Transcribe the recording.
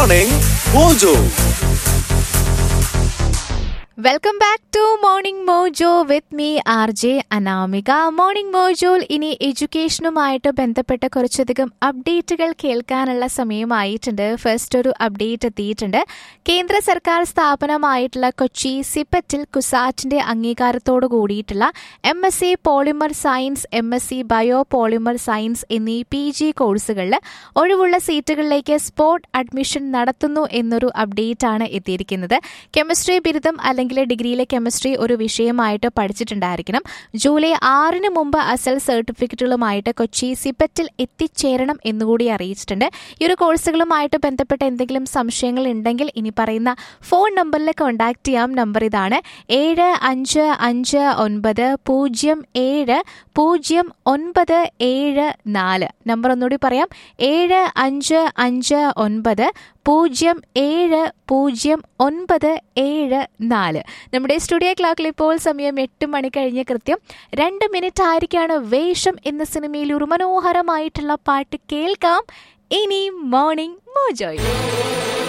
Morning Mojo. Welcome back to Morning Mojo with me R J Anamika Morning മോജോയിൽ ഇനി എഡ്യൂക്കേഷനുമായിട്ട് ബന്ധപ്പെട്ട കുറച്ചധികം അപ്ഡേറ്റുകൾ കേൾക്കാനുള്ള സമയമായിട്ടുണ്ട് ഫസ്റ്റ് ഒരു അപ്ഡേറ്റ് എത്തിയിട്ടുണ്ട് കേന്ദ്ര സർക്കാർ സ്ഥാപനമായിട്ടുള്ള കൊച്ചി സിപ്പറ്റിൽ കുസാറ്റിന്റെ അംഗീകാരത്തോടു കൂടിയിട്ടുള്ള M S C polymer science M S C bio polymer science എന്നീ പി ജി കോഴ്സുകളിൽ ഒഴിവുള്ള സീറ്റുകളിലേക്ക് സ്പോട്ട് അഡ്മിഷൻ നടത്തുന്നു എന്നൊരു അപ്ഡേറ്റ് ആണ് എത്തിയിരിക്കുന്നത് കെമിസ്ട്രി ബിരുദം അല്ലെങ്കിൽ ഡിഗ്രിയിലെ കെമിസ്ട്രി ഒരു വിഷയമായിട്ട് പഠിച്ചിട്ടുണ്ടായിരിക്കണം ജൂലൈ ആറിന് മുമ്പ് അസൽ സർട്ടിഫിക്കറ്റുകളുമായിട്ട് കൊച്ചി സിപ്പറ്റിൽ എത്തിച്ചേരണം എന്നുകൂടി അറിയിച്ചിട്ടുണ്ട് ഈ ഒരു കോഴ്സുകളുമായിട്ട് ബന്ധപ്പെട്ട എന്തെങ്കിലും സംശയങ്ങൾ ഉണ്ടെങ്കിൽ ഇനി പറയുന്ന ഫോൺ നമ്പറിൽ കോൺടാക്ട് ചെയ്യാം നമ്പർ ഇതാണ് ഏഴ് അഞ്ച് അഞ്ച് ഒൻപത് പൂജ്യം ഏഴ് പൂജ്യം ഒൻപത് ഏഴ് നാല് നമ്പർ ഒന്നുകൂടി പറയാം ഏഴ് അഞ്ച് അഞ്ച് ഒൻപത് പൂജ്യം ഏഴ് പൂജ്യം ഒൻപത് ഏഴ് നാല് നമ്മുടെ സ്റ്റുഡിയോ ക്ലോക്കിൽ ഇപ്പോൾ സമയം എട്ട് മണി കഴിഞ്ഞ് കൃത്യം രണ്ട് മിനിറ്റ് ആയിരിക്കാണ് വേഷം എന്ന സിനിമയിൽ ഒരു മനോഹരമായിട്ടുള്ള പാട്ട് കേൾക്കാം ഇനി മോർണിംഗ് മോജോയിൽ